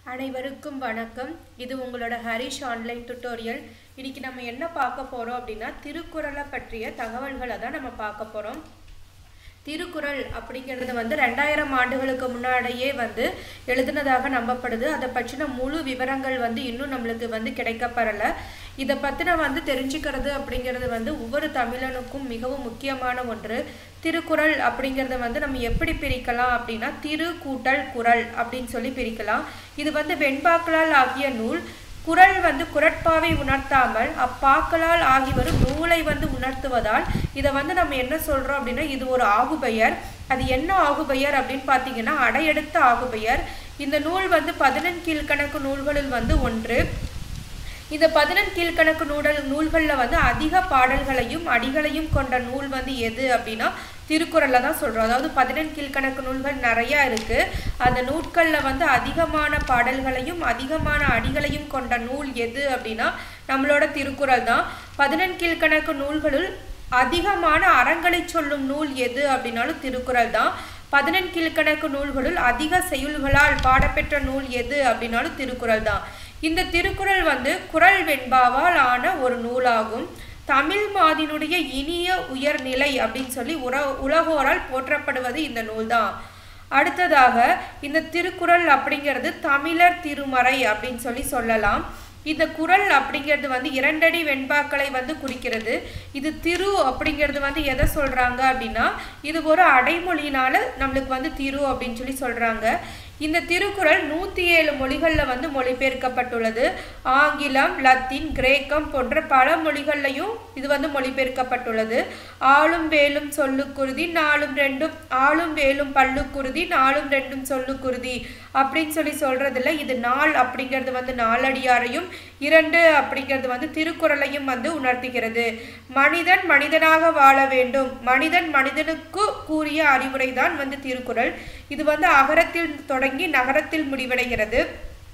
அனைவருக்கும் வணக்கம் இது உங்களோட ஹரிஷ் ஆன்லைன் டுட்டோரியல் இன்னைக்கு நம்ம என்ன பார்க்க போறோம் அப்படின்னா திருக்குறளை பற்றிய தகவல்களை தான் நம்ம பார்க்க போறோம் திருக்குறள் அப்படிங்கிறது வந்து ரெண்டாயிரம் ஆண்டுகளுக்கு முன்னாடியே வந்து எழுதுனதாக நம்பப்படுது அதை பற்றின முழு விவரங்கள் வந்து இன்னும் நம்மளுக்கு வந்து கிடைக்கப்பெறல இதை பற்றின வந்து தெரிஞ்சுக்கிறது அப்படிங்கிறது வந்து ஒவ்வொரு தமிழனுக்கும் மிகவும் முக்கியமான ஒன்று திருக்குறள் அப்படிங்கிறத வந்து நம்ம எப்படி பிரிக்கலாம் அப்படின்னா திரு கூட்டல் குறள் அப்படின்னு சொல்லி பிரிக்கலாம் இது வந்து வெண்பாக்களால் ஆகிய நூல் குறள் வந்து குரட்பாவை உணர்த்தாமல் அப்பாக்களால் ஆகி வரும் நூலை வந்து உணர்த்துவதால் இதை வந்து நம்ம என்ன சொல்றோம் அப்படின்னா இது ஒரு ஆகுபெயர் அது என்ன ஆகுபெயர் அப்படின்னு பார்த்தீங்கன்னா அடையெடுத்த ஆகுபெயர் இந்த நூல் வந்து பதினெண் கீழ்கணக்கு நூல்களில் வந்து ஒன்று இந்த பதினெண் கீழ்கணக்கு நூடல் நூல்களில் வந்து அதிக பாடல்களையும் அடிகளையும் கொண்ட நூல் வந்து எது அப்படின்னா திருக்குறளில் தான் சொல்கிறோம் அதாவது பதினெண் கீழ்கணக்கு நூல்கள் நிறையா இருக்குது அந்த நூட்களில் வந்து அதிகமான பாடல்களையும் அதிகமான அடிகளையும் கொண்ட நூல் எது அப்படின்னா நம்மளோட திருக்குறள் தான் பதினெண் கீழ்கணக்கு நூல்களுள் அதிகமான அறங்களை சொல்லும் நூல் எது அப்படின்னாலும் திருக்குறள் தான் பதினெண் கீழ்கணக்கு நூல்களுள் அதிக செய்யுள்களால் பாடப்பெற்ற நூல் எது அப்படின்னாலும் திருக்குறள் தான் இந்த திருக்குறள் வந்து குறள் வெண்பாவால் ஆன ஒரு நூலாகும் தமிழ் மாதினுடைய இனிய உயர்நிலை அப்படின்னு சொல்லி உர உலகோரால் போற்றப்படுவது இந்த நூல்தான் அடுத்ததாக இந்த திருக்குறள் அப்படிங்கிறது தமிழர் திருமறை அப்படின்னு சொல்லி சொல்லலாம் இந்த குறள் அப்படிங்கிறது வந்து இரண்டடி வெண்பாக்களை வந்து குறிக்கிறது இது திரு அப்படிங்கிறது வந்து எதை சொல்றாங்க அப்படின்னா இது ஒரு அடைமொழியினால நம்மளுக்கு வந்து திரு அப்படின்னு சொல்லி சொல்றாங்க இந்த திருக்குறள் நூற்றி ஏழு மொழிகளில் வந்து மொழிபெயர்க்கப்பட்டுள்ளது ஆங்கிலம் லத்தீன் கிரேக்கம் போன்ற பல மொழிகள்லையும் இது வந்து மொழிபெயர்க்கப்பட்டுள்ளது ஆளும் வேலும் சொல்லுக்குருதி நாலும் ரெண்டும் ஆளும் வேலும் பல்லுக்குருதி நாலும் ரெண்டும் சொல்லுக்குருதி அப்படின்னு சொல்லி சொல்றதுல இது நாள் அப்படிங்கிறது வந்து நாலடியாரையும் இரண்டு அப்படிங்கிறது வந்து திருக்குறளையும் வந்து உணர்த்துகிறது மனிதன் மனிதனாக வாழ வேண்டும் மனிதன் மனிதனுக்கு கூறிய அறிவுரை தான் வந்து திருக்குறள் இது வந்து அகரத்தில் தொடங்கி நகரத்தில் முடிவடைகிறது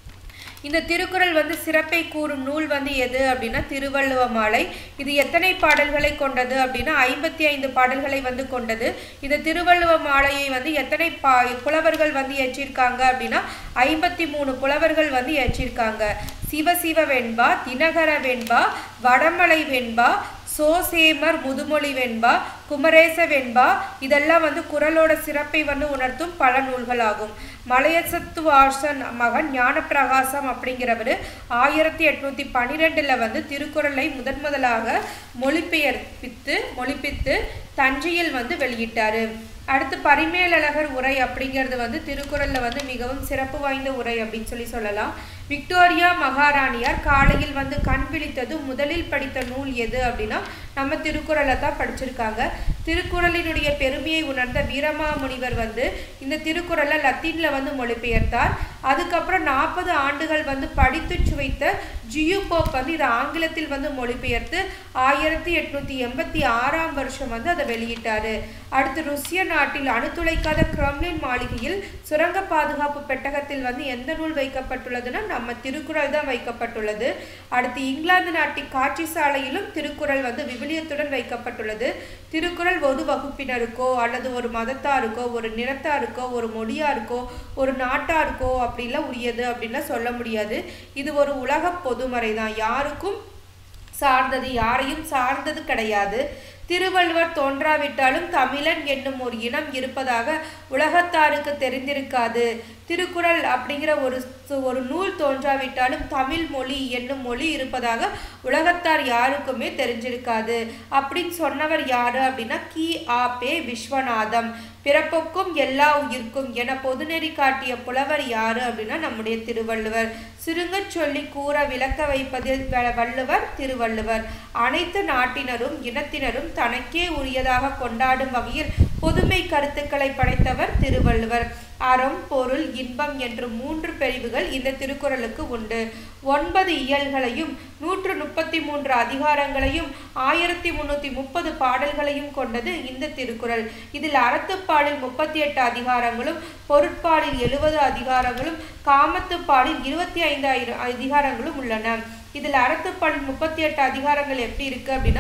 இந்த திருக்குறள் வந்து சிறப்பை கூறும் நூல் வந்து எது அப்படின்னா திருவள்ளுவ மாலை இது எத்தனை பாடல்களை கொண்டது அப்படின்னா ஐம்பத்தி ஐந்து பாடல்களை வந்து கொண்டது இந்த திருவள்ளுவ மாலையை வந்து எத்தனை பா புலவர்கள் வந்து இயற்றியிருக்காங்க அப்படின்னா ஐம்பத்தி மூணு புலவர்கள் வந்து இயற்றியிருக்காங்க சிவசிவ வெண்பா தினகர வெண்பா வடமலை வெண்பா சோசேமர் முதுமொழி வெண்பா குமரேச வெண்பா இதெல்லாம் வந்து குரலோட சிறப்பை வந்து உணர்த்தும் பல நூல்கள் ஆகும் மலையசத்துவாசன் மகன் ஞானப்பிரகாசம் அப்படிங்கிறவர் ஆயிரத்தி எட்நூத்தி பன்னிரெண்டுல வந்து திருக்குறளை முதன் முதலாக மொழிபெயர்ப்பித்து மொழிப்பித்து தஞ்சையில் வந்து வெளியிட்டாரு அடுத்து பரிமேலழகர் உரை அப்படிங்கிறது வந்து திருக்குறள்ல வந்து மிகவும் சிறப்பு வாய்ந்த உரை அப்படின்னு சொல்லி சொல்லலாம் விக்டோரியா மகாராணியார் காலையில் வந்து கண் விழித்தது முதலில் படித்த நூல் எது அப்படின்னா நம்ம திருக்குறளை தான் படிச்சிருக்காங்க திருக்குறளினுடைய பெருமையை உணர்ந்த வீரமாமுனிவர் வந்து இந்த திருக்குறளை லத்தீன்ல வந்து மொழிபெயர்த்தார் அதுக்கப்புறம் நாற்பது ஆண்டுகள் வந்து படித்து சுவைத்த ஜியு போப் வந்து இதை ஆங்கிலத்தில் வந்து மொழிபெயர்த்து ஆயிரத்தி எட்நூத்தி எண்பத்தி ஆறாம் வருஷம் வந்து அதை வெளியிட்டாரு அடுத்து ருஷ்ய நாட்டில் அணுத்துளைக்காத கிரம்லின் மாளிகையில் சுரங்க பாதுகாப்பு பெட்டகத்தில் வந்து எந்த நூல் வைக்கப்பட்டுள்ளதுன்னா நம்ம திருக்குறள் தான் வைக்கப்பட்டுள்ளது அடுத்து இங்கிலாந்து நாட்டின் காட்சி சாலையிலும் திருக்குறள் வந்து விவிலியத்துடன் வைக்கப்பட்டுள்ளது திருக்குறள் ஒரு வகுப்பினருக்கோ அல்லது ஒரு மதத்தாருக்கோ ஒரு நிறத்தாருக்கோ ஒரு மொழியாருக்கோ ஒரு நாட்டாருக்கோ அப்படிலாம் உரியது அப்படின்லாம் சொல்ல முடியாது இது ஒரு உலக பொதுமறை தான் யாருக்கும் சார்ந்தது யாரையும் சார்ந்தது கிடையாது திருவள்ளுவர் தோன்றாவிட்டாலும் தமிழன் என்னும் ஒரு இனம் இருப்பதாக உலகத்தாருக்கு தெரிந்திருக்காது திருக்குறள் அப்படிங்கிற ஒரு ஒரு நூல் தோன்றாவிட்டாலும் தமிழ் மொழி என்னும் மொழி இருப்பதாக உலகத்தார் யாருக்குமே தெரிஞ்சிருக்காது அப்படின்னு சொன்னவர் யாரு அப்படின்னா கி ஆ பே விஸ்வநாதம் பிறப்புக்கும் எல்லா உயிர்க்கும் என பொதுநெறி காட்டிய புலவர் யாரு அப்படின்னா நம்முடைய திருவள்ளுவர் சுருங்க சொல்லி கூற விளக்க வைப்பதில் வள்ளுவர் திருவள்ளுவர் அனைத்து நாட்டினரும் இனத்தினரும் தனக்கே உரியதாக கொண்டாடும் வகையில் பொதுமை கருத்துக்களை படைத்தவர் திருவள்ளுவர் அறம் பொருள் இன்பம் என்று மூன்று பிரிவுகள் இந்த திருக்குறளுக்கு உண்டு ஒன்பது இயல்களையும் நூற்று முப்பத்தி மூன்று அதிகாரங்களையும் ஆயிரத்தி முன்னூத்தி முப்பது பாடல்களையும் கொண்டது இந்த திருக்குறள் இதில் அறத்துப்பாலில் முப்பத்தி எட்டு அதிகாரங்களும் பொருட்பாலில் எழுபது அதிகாரங்களும் காமத்துப்பாலில் இருபத்தி ஐந்து அதிகாரங்களும் உள்ளன இதில் அறத்துப்பாலில் முப்பத்தி எட்டு அதிகாரங்கள் எப்படி இருக்கு அப்படின்னா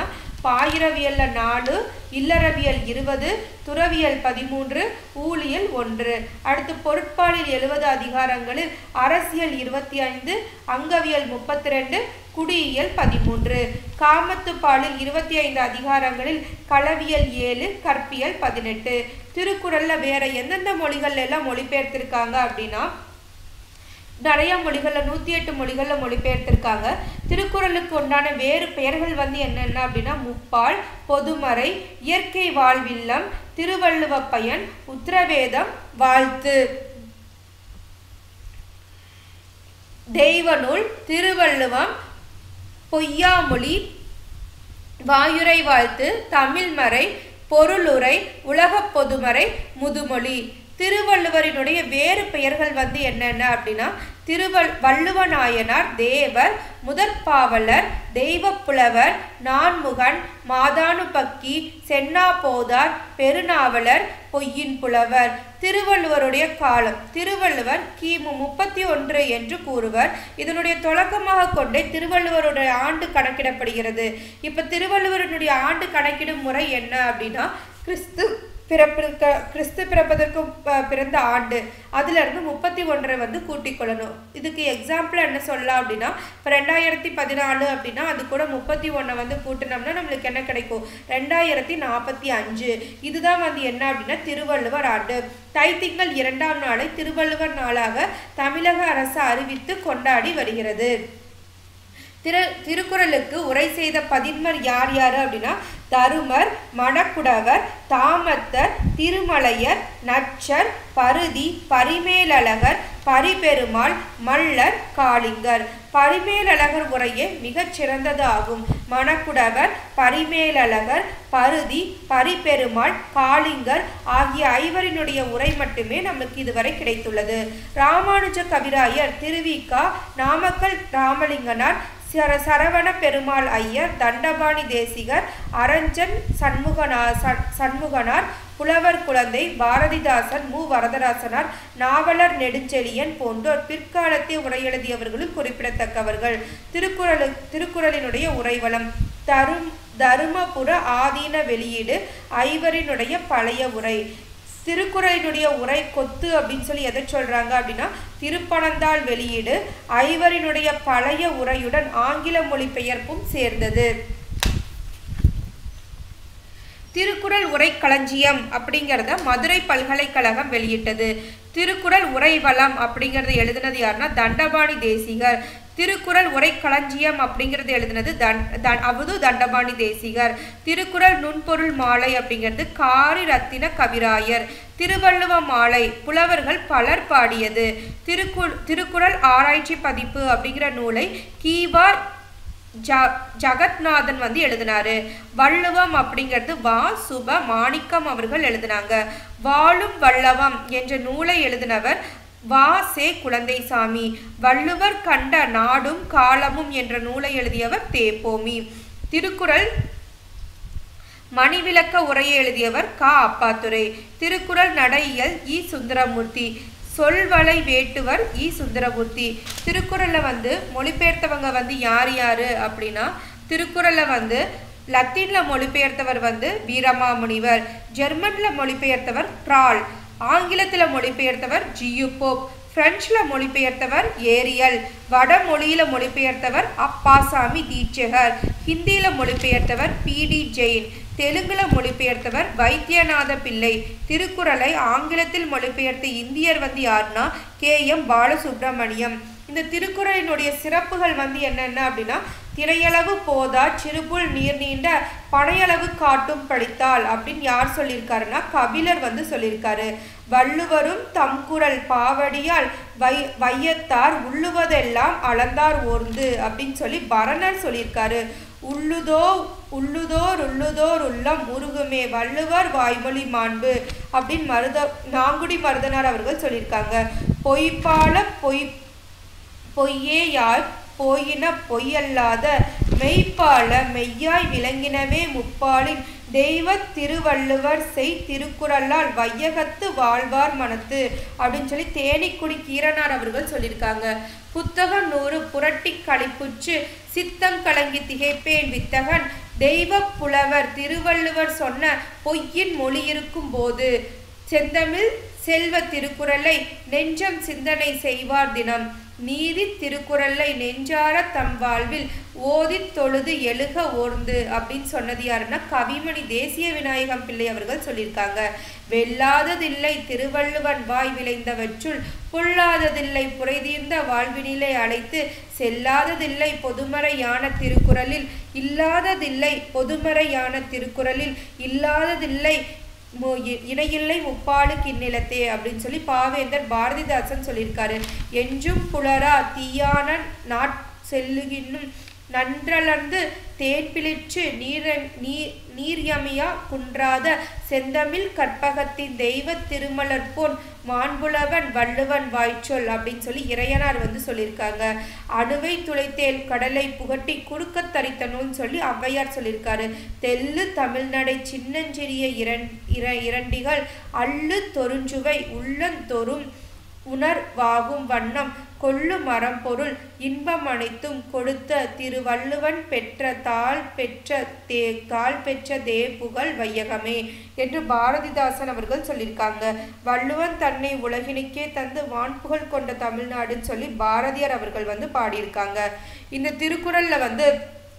பாயிரவியல்ல நாலு இல்லறவியல் இருபது துறவியல் பதிமூன்று ஊழியல் ஒன்று அடுத்து பொருட்பாலில் எழுபது அதிகாரங்களில் அரசியல் இருபத்தி ஐந்து அங்கவியல் முப்பத்தி ரெண்டு குடியியல் பதிமூன்று காமத்து பாலில் இருபத்தி ஐந்து அதிகாரங்களில் களவியல் ஏழு கற்பியல் பதினெட்டு திருக்குறள்ல வேற எந்தெந்த மொழிகள்ல எல்லாம் மொழிபெயர்த்திருக்காங்க அப்படின்னா நிறைய மொழிகள்ல நூத்தி எட்டு மொழிகள்ல மொழிபெயர்த்திருக்காங்க திருக்குறளுக்கு உண்டான வேறு பெயர்கள் வந்து என்னென்ன அப்படின்னா முப்பால் பொதுமறை இயற்கை வாழ்வில்லம் திருவள்ளுவ பயன் உத்திரவேதம் வாழ்த்து தெய்வநூல் திருவள்ளுவம் பொய்யாமொழி வாயுரை வாழ்த்து தமிழ்மறை பொருளுரை உலகப் பொதுமறை முதுமொழி திருவள்ளுவரினுடைய வேறு பெயர்கள் வந்து என்னென்ன அப்படின்னா திருவள் வள்ளுவ நாயனார் தேவர் முதற்பாவலர் தெய்வப்புலவர் நான்முகன் மாதானுபக்கி சென்னா போதார் பெருநாவலர் பொய்யின் புலவர் திருவள்ளுவருடைய காலம் திருவள்ளுவர் கிமு முப்பத்தி ஒன்று என்று கூறுவர் இதனுடைய தொடக்கமாக கொண்டே திருவள்ளுவருடைய ஆண்டு கணக்கிடப்படுகிறது இப்ப திருவள்ளுவருடைய ஆண்டு கணக்கிடும் முறை என்ன அப்படின்னா கிறிஸ்து பிறப்பிற்க கிறிஸ்து பிறப்பதற்கு ப- பிறந்த ஆண்டு அதுல இருந்து முப்பத்தி ஒன்றை வந்து கூட்டிக் கொள்ளணும் இதுக்கு எக்ஸாம்பிள் என்ன சொல்லலாம் அப்படின்னா இப்போ ரெண்டாயிரத்தி பதினாலு அப்படின்னா அது கூட முப்பத்தி ஒன்றை வந்து கூட்டினோம்னா நம்மளுக்கு என்ன கிடைக்கும் ரெண்டாயிரத்தி நாற்பத்தி அஞ்சு இதுதான் வந்து என்ன அப்படின்னா திருவள்ளுவர் ஆண்டு தைத்திங்கள் இரண்டாம் நாளை திருவள்ளுவர் நாளாக தமிழக அரசு அறிவித்து கொண்டாடி வருகிறது திரு திருக்குறளுக்கு உரை செய்த பதின்மர் யார் யார் அப்படின்னா தருமர் மணக்குடவர் தாமத்தர் திருமலையர் நச்சர் பருதி பரிமேலழகர் பரிபெருமாள் மல்லர் காளிங்கர் பரிமேலழகர் உரையே மிகச் சிறந்தது ஆகும் மணக்குடவர் பரிமேலழகர் பருதி பரிபெருமாள் காளிங்கர் ஆகிய ஐவரினுடைய உரை மட்டுமே நமக்கு இதுவரை கிடைத்துள்ளது ராமானுஜ கவிராயர் திருவிக்கா நாமக்கல் ராமலிங்கனார் சர சரவண பெருமாள் ஐயர் தண்டபாணி தேசிகர் அரஞ்சன் சண்முகனா சண்- சண்முகனார் புலவர் குழந்தை பாரதிதாசன் மு வரதராசனார் நாவலர் நெடுஞ்செழியன் போன்றோர் பிற்காலத்தில் உரை எழுதியவர்களும் குறிப்பிடத்தக்கவர்கள் திருக்குறளு திருக்குறளினுடைய உரைவளம் தரும் தருமபுர ஆதீன வெளியீடு ஐவரினுடைய பழைய உரை திருக்குறளினுடைய உரை கொத்து அப்படின்னு சொல்லி எதை சொல்றாங்க அப்படின்னா திருப்பனந்தாள் வெளியீடு ஐவரினுடைய பழைய உரையுடன் ஆங்கில மொழிபெயர்ப்பும் சேர்ந்தது திருக்குறள் உரை களஞ்சியம் அப்படிங்கிறத மதுரை பல்கலைக்கழகம் வெளியிட்டது திருக்குறள் உரை வளம் அப்படிங்கிறத எழுதினது யாருன்னா தண்டபாணி தேசிகர் திருக்குறள் உரை களஞ்சியம் அப்படிங்கிறது எழுதினது தன் தன் அவது தண்டபாணி தேசிகர் திருக்குறள் நுண்பொருள் மாலை அப்படிங்கிறது காரி ரத்தின கவிராயர் திருவள்ளுவ மாலை புலவர்கள் பலர் பாடியது திருக்கு திருக்குறள் ஆராய்ச்சி பதிப்பு அப்படிங்கிற நூலை கீவா ஜ ஜகத்நாதன் வந்து எழுதினாரு வள்ளுவம் அப்படிங்கிறது வா சுப மாணிக்கம் அவர்கள் எழுதினாங்க வாழும் வல்லவம் என்ற நூலை எழுதினவர் வா சே குழந்தைசாமி வள்ளுவர் கண்ட நாடும் காலமும் என்ற நூலை எழுதியவர் தேப்போமி திருக்குறள் மணிவிளக்க உரையை எழுதியவர் கா அப்பாத்துரை திருக்குறள் நடையியல் இ சுந்தரமூர்த்தி சொல்வளை வேட்டுவர் இ சுந்தரமூர்த்தி திருக்குறளை வந்து மொழிபெயர்த்தவங்க வந்து யார் யாரு அப்படின்னா திருக்குறளை வந்து லத்தீன்ல மொழிபெயர்த்தவர் வந்து வீரமாமுனிவர் ஜெர்மன்ல மொழிபெயர்த்தவர் ட்ரால் ஆங்கிலத்துல மொழிபெயர்த்தவர் ஜியு போப் பிரெஞ்சில் மொழிபெயர்த்தவர் ஏரியல் வடமொழியில மொழிபெயர்த்தவர் அப்பாசாமி தீட்சகர் ஹிந்தியில மொழிபெயர்த்தவர் பிடி ஜெயின் தெலுங்குல மொழிபெயர்த்தவர் வைத்தியநாத பிள்ளை திருக்குறளை ஆங்கிலத்தில் மொழிபெயர்த்த இந்தியர் வந்து யாருன்னா கே எம் பாலசுப்ரமணியம் இந்த திருக்குறளினுடைய சிறப்புகள் வந்து என்னென்ன அப்படின்னா திரையளவு போதா சிறுபுல் நீர் நீண்ட பனையளவு காட்டும் படித்தால் அப்படின்னு யார் சொல்லியிருக்காருன்னா கபிலர் வந்து சொல்லியிருக்காரு வள்ளுவரும் தம் குறள் பாவடியால் வை வையத்தார் உள்ளுவதெல்லாம் அளந்தார் ஓர்ந்து அப்படின்னு சொல்லி பரணர் சொல்லியிருக்காரு உள்ளுதோ உள்ளுதோர் உள்ளுதோர் உள்ளம் உருகுமே வள்ளுவர் வாய்மொழி மாண்பு அப்படின்னு மருத நாங்குடி மருதனார் அவர்கள் சொல்லியிருக்காங்க பொய்ப்பால பொய் பொய்யேயாய் போயின பொய்யல்லாத மெய்ப்பால மெய்யாய் விளங்கினவே முப்பாலின் தெய்வ திருவள்ளுவர் செய் திருக்குறளால் வையகத்து வாழ்வார் மனத்து அப்படின்னு சொல்லி தேனிக்குடி கீரனார் அவர்கள் சொல்லியிருக்காங்க புத்தகம் நூறு புரட்டி களிப்புச்சு சித்தம் கலங்கி திகைப்பேன் வித்தகன் தெய்வ புலவர் திருவள்ளுவர் சொன்ன பொய்யின் மொழி இருக்கும் போது செந்தமிழ் செல்வ திருக்குறளை நெஞ்சம் சிந்தனை செய்வார் தினம் நீதி திருக்குறளை நெஞ்சார தம் வாழ்வில் ஓதித் தொழுது எழுக ஓர்ந்து அப்படின்னு சொன்னது யாருன்னா கவிமணி தேசிய விநாயகம் பிள்ளை அவர்கள் சொல்லியிருக்காங்க வெல்லாததில்லை திருவள்ளுவன் வாய் விளைந்தவற்றுள் பொல்லாததில்லை புரைதீர்ந்த வாழ்வினிலை அழைத்து செல்லாததில்லை பொதுமறையான திருக்குறளில் இல்லாததில்லை பொதுமறையான திருக்குறளில் இல்லாததில்லை மு- இ- இணையில்லை முப்பாலுக்கு இந்நிலத்தே அப்படின்னு சொல்லி பாவேந்தர் பாரதிதாசன் சொல்லியிருக்காரு என்றும் புலரா தீயான நாட் செல்லுகின்னும் நன்றளர்ந்து தேன்பிளிற்று நீர நீர் நீர்யமியா குன்றாத செந்தமிழ் கற்பகத்தின் தெய்வ திருமலர் போன் மாண்புலவன் வள்ளுவன் வாய்ச்சொல் அப்படின்னு சொல்லி இறையனார் வந்து சொல்லியிருக்காங்க அணுவை துளைத்தேல் கடலை புகட்டி குறுக்கத் தரித்த நூல்னு சொல்லி ஔவையார் சொல்லியிருக்காரு தெல்லு தமிழ்நடை சின்னஞ்சிறிய இரண் இர இரண்டிகள் அள்ளு தொருஞ்சுவை உள்ளந்தொறும் உணர்வாகும் வண்ணம் கொள்ளு மரம் பொருள் இன்பம் அனைத்தும் கொடுத்த திருவள்ளுவன் பெற்ற தாள் பெற்ற தே தாள் பெற்ற தே புகழ் வையகமே என்று பாரதிதாசன் அவர்கள் சொல்லியிருக்காங்க வள்ளுவன் தன்னை உலகினுக்கே தந்து வான்புகழ் கொண்ட தமிழ்நாடுன்னு சொல்லி பாரதியார் அவர்கள் வந்து பாடியிருக்காங்க இந்த திருக்குறள்ல வந்து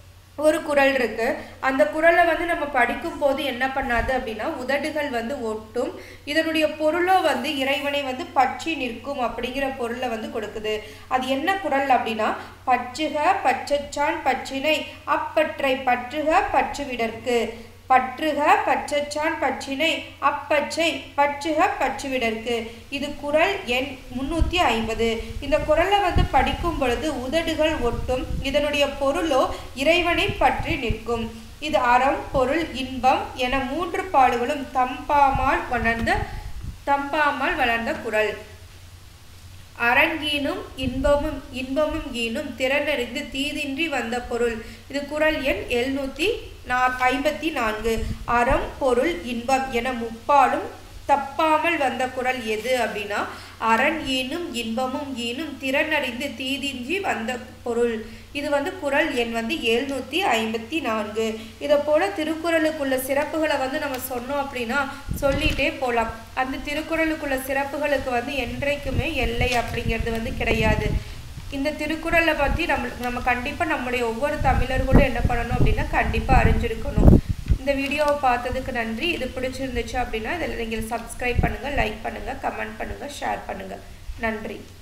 ஒரு குறள் இருக்கு அந்த குறளை வந்து நம்ம படிக்கும் போது என்ன பண்ணாது அப்படின்னா உதடுகள் வந்து ஒட்டும் இதனுடைய பொருளோ வந்து இறைவனை வந்து பற்றி நிற்கும் அப்படிங்கிற பொருளை வந்து கொடுக்குது அது என்ன குறள் அப்படின்னா பற்றுக பற்றச்சான் பற்றினை அப்பற்றை பற்றுக பற்றுவிடற்கு பற்றுக பற்றச்சான் பற்றினை அப்பச்சை பற்றுக பற்றுவிடற்கு இது குறள் எண் முன்னூற்றி ஐம்பது இந்த குறளை வந்து படிக்கும் பொழுது உதடுகள் ஒட்டும் இதனுடைய பொருளோ இறைவனை பற்றி நிற்கும் இது அறம் பொருள் இன்பம் என மூன்று பாடுகளும் தம்பாமால் வளர்ந்த தம்பாமால் வளர்ந்த குறள் அரங்கீனும் இன்பமும் இன்பமும் ஈனும் திறனறிந்து தீதின்றி வந்த பொருள் இது குறள் எண் எழுநூத்தி நா ஐம்பத்தி நான்கு அறம் பொருள் இன்பம் என முப்பாலும் தப்பாமல் வந்த குறள் எது அப்படின்னா அரண் ஈனும் இன்பமும் ஈனும் திறனறிந்து தீதின்றி வந்த பொருள் இது வந்து குறள் எண் வந்து எழுநூற்றி ஐம்பத்தி நான்கு இதை போல திருக்குறளுக்குள்ள சிறப்புகளை வந்து நம்ம சொன்னோம் அப்படின்னா சொல்லிட்டே போகலாம் அந்த திருக்குறளுக்குள்ள சிறப்புகளுக்கு வந்து என்றைக்குமே எல்லை அப்படிங்கிறது வந்து கிடையாது இந்த திருக்குறளை பற்றி நம்ம நம்ம கண்டிப்பாக நம்முடைய ஒவ்வொரு தமிழர்களும் என்ன பண்ணணும் அப்படின்னா கண்டிப்பாக அறிஞ்சிருக்கணும் இந்த வீடியோவை பார்த்ததுக்கு நன்றி இது பிடிச்சிருந்துச்சு அப்படின்னா இதில் நீங்கள் சப்ஸ்கிரைப் பண்ணுங்கள் லைக் பண்ணுங்கள் கமெண்ட் பண்ணுங்கள் ஷேர் பண்ணுங்கள் நன்றி